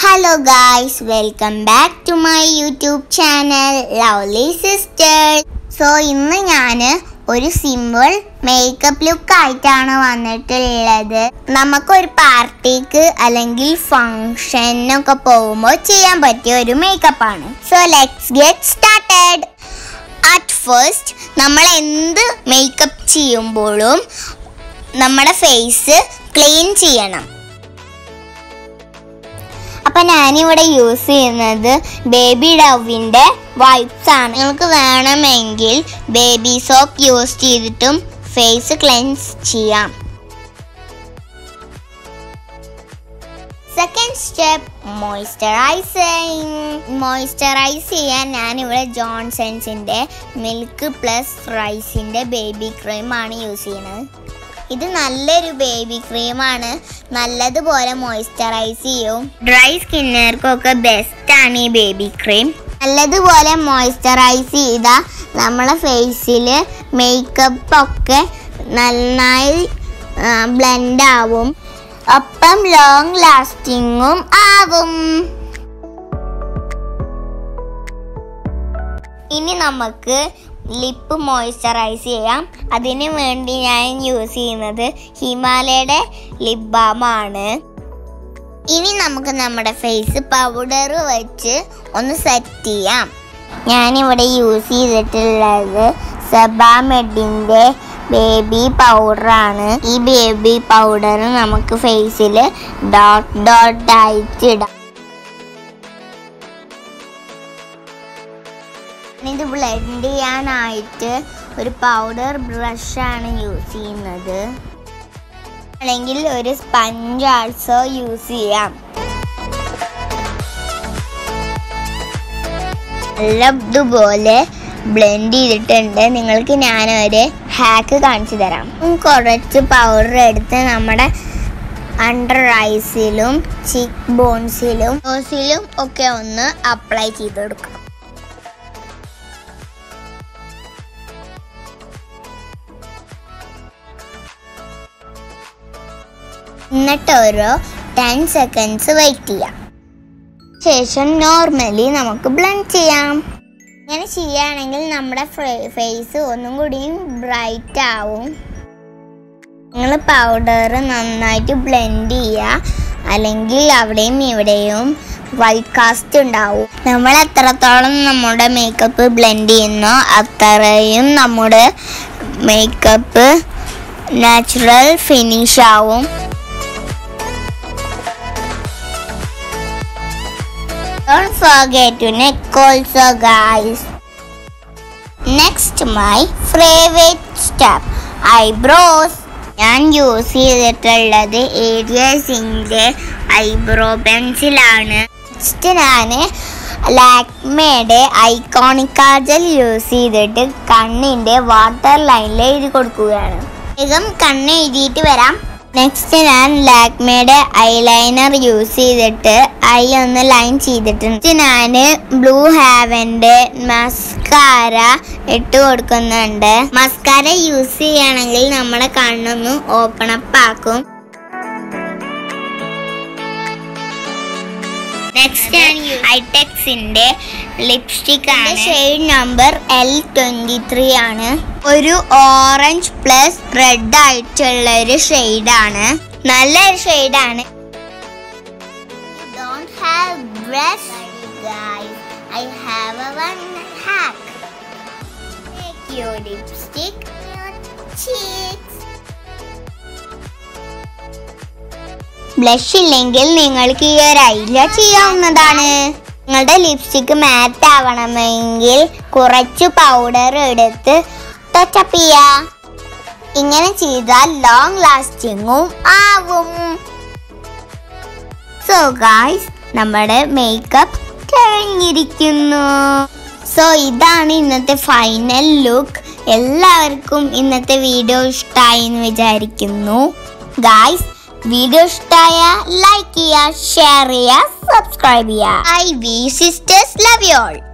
Hello guys welcome back to my YouTube channel lovely sister so ഇന്ന് ഞാൻ ഒരു simple makeup look ആയിട്ടാണ് വന്നിട്ടുള്ളത് നമുക്കൊരു പാർട്ടിക്ക് അല്ലെങ്കിൽ ഫങ്ഷനൊക്കെ പോകുമ്പോൾ ചെയ്യാൻ പറ്റിയ ഒരു മേക്കപ്പ് ആണ് so let's get started at first നമ്മൾ എന്ത് മേക്കപ്പ് ചെയ്യുമ്പോഴും നമ്മുടെ ഫേസ് ക്ലീൻ ചെയ്യണം അപ്പൊ ഞാനിവിടെ യൂസ് ചെയ്യുന്നത് ബേബി ഡവിന്റെ വൈപ്സ് ആണ് നിങ്ങൾക്ക് വേണമെങ്കിൽ ബേബി സോപ്പ് യൂസ് ചെയ്തിട്ടും ഫേസ് ക്ലെൻസ് ചെയ്യാം സെക്കൻഡ് സ്റ്റെപ്പ് മോയ്സ്ചറൈസിങ് മോയ്സ്ചറൈസ് ചെയ്യാൻ ഞാനിവിടെ ജോൺസൺസിന്റെ മിൽക്ക് പ്ലസ് റൈസിന്റെ ബേബി ക്രീം ആണ് യൂസ് ചെയ്യുന്നത് ഇത് നല്ലൊരു ബേബി ക്രീമാണ് നല്ലതുപോലെ മോയ്സ്ചറൈസ് ചെയ്യും ഡ്രൈ സ്കിന്നുകാർക്കൊക്കെ ബെസ്റ്റ് ആണ് ഈ ബേബി ക്രീം നല്ലതുപോലെ മോയ്സ്ചറൈസ് ചെയ്താൽ നമ്മളെ ഫേസിൽ മേക്കപ്പ് ഒക്കെ നന്നായി ബ്ലെൻഡ് ആവും ഒപ്പം ലോങ് ലാസ്റ്റിങ്ങും ആവും ഇനി നമുക്ക് ലിപ്പ് മോയ്സ്ചറൈസ് ചെയ്യാം അതിന് വേണ്ടി ഞാൻ യൂസ് ചെയ്യുന്നത് ഹിമാലയയുടെ ലിപ് ബാമാണ് ഇനി നമുക്ക് നമ്മുടെ ഫേസ് പൗഡർ വെച്ച് ഒന്ന് സെറ്റ് ചെയ്യാം ഞാനിവിടെ യൂസ് ചെയ്തിട്ടുള്ളത് സെബാമെഡിൻ്റെ ബേബി പൗഡറാണ് ഈ ബേബി പൗഡർ നമുക്ക് ഫേസിൽ ഡോട്ട് ഡോട്ട് ആയിട്ട് ഇടാം ഇത് ബ്ലെൻഡ് ചെയ്യാനായിട്ട് ഒരു പൗഡർ ബ്രഷാണ് യൂസ് ചെയ്യുന്നത് അല്ലെങ്കിൽ ഒരു സ്പഞ്ച് ആൾസോ യൂസ് ചെയ്യാം നല്ലതുപോലെ ബ്ലെൻഡ് ചെയ്തിട്ടുണ്ട് നിങ്ങൾക്ക് ഞാനൊരു ഹാക്ക് കാണിച്ചു തരാം കുറച്ച് പൗഡർ എടുത്ത് നമ്മുടെ അണ്ടർ ഐസിലും ചിക്ക് ബോൺസിലും നോസിലും ഒക്കെ ഒന്ന് അപ്ലൈ ചെയ്ത് കൊടുക്കാം എന്നിട്ട് ഒരു ടെൻ സെക്കൻഡ്സ് വെയിറ്റ് ചെയ്യാം ശേഷം നോർമലി നമുക്ക് ബ്ലെൻഡ് ചെയ്യാം ഇങ്ങനെ ചെയ്യുകയാണെങ്കിൽ നമ്മുടെ ഫേസ് ഒന്നും കൂടിയും ബ്രൈറ്റ് ആവും നിങ്ങൾ പൗഡർ നന്നായിട്ട് ബ്ലെൻഡ് ചെയ്യുക അല്ലെങ്കിൽ അവിടെയും ഇവിടെയും വൈറ്റ് കാസ്റ്റ് ഉണ്ടാവും നമ്മൾ എത്രത്തോളം നമ്മുടെ മേക്കപ്പ് ബ്ലെൻഡ് ചെയ്യുന്നോ അത്രയും നമ്മുടെ മേക്കപ്പ് നാച്ചുറൽ ഫിനിഷ് ആവും Don't forget to neck also guys. Next my favorite step eyebrows. ഞാൻ യൂസ് ചെയ്തിട്ടുള്ളത് ഏരിയസിൻ്റെ ഐബ്രോ പെൻസിലാണ് നെക്സ്റ്റ് ഞാൻ ലാക്മേയുടെ ഐക്കോണിക് കാജൽ യൂസ് ചെയ്തിട്ട് കണ്ണിൻ്റെ വാട്ടർ ലൈനിൽ എഴുതി കൊടുക്കുകയാണ് വേഗം കണ്ണ് എഴുതിയിട്ട് വരാം നെക്സ്റ്റ് ഞാൻ ലാക്മേയുടെ ഐലൈനർ യൂസ് ചെയ്തിട്ട് ഐ ഒന്ന് ലൈൻ ചെയ്തിട്ടുണ്ട് ഞാൻ ബ്ലൂ ഹാവൻ്റെ മസ്കാര ഇട്ട് കൊടുക്കുന്നുണ്ട് മസ്കാര യൂസ് ചെയ്യുകയാണെങ്കിൽ നമ്മുടെ കണ്ണൊന്ന് ഓപ്പൺ അപ്പ് ആക്കും നെക്സ്റ്റ് ഐടെക്സിന്റെ ലിപ്സ്റ്റിക് ആണ് shade number L twenty three ആണ് ഒരു ഓറഞ്ച് പ്ലസ് റെഡ് ആയിട്ടുള്ള ഒരു ഷെയ്ഡാണ് നല്ലൊരു ഷെയ്ഡാണ് don't have breasts guys I have a one hack take your lipstick your cheeks blush ഇല്ലെങ്കിൽ നിങ്ങൾക്ക് ഈ ഒരു ഐഡിയ ചെയ്യാവുന്നതാണ് നിങ്ങളുടെ ലിപ്സ്റ്റിക്ക് മാറ്റ് ആവണമെങ്കിൽ കുറച്ച് പൗഡർ എടുത്ത് ടച്ചപ്പ് ചെയ്യാം ഇങ്ങനെ ചെയ്താൽ ലോങ് ലാസ്റ്റിങ്ങും ആവും സോ ഗായ്സ് നമ്മുടെ മേക്കപ്പ് കഴിഞ്ഞിരിക്കുന്നു സോ ഇതാണ് ഇന്നത്തെ ഫൈനൽ ലുക്ക് എല്ലാവർക്കും ഇന്നത്തെ വീഡിയോ ഇഷ്ടമായി എന്ന് വിചാരിക്കുന്നു ഗായ്സ് വീഡിയോ ഇഷ്ടമായ ലൈക്ക് ചെയ്യുക ഷെയർ ചെയ്യുക സബ്സ്ക്രൈബ് ചെയ്യുക I V sisters love you all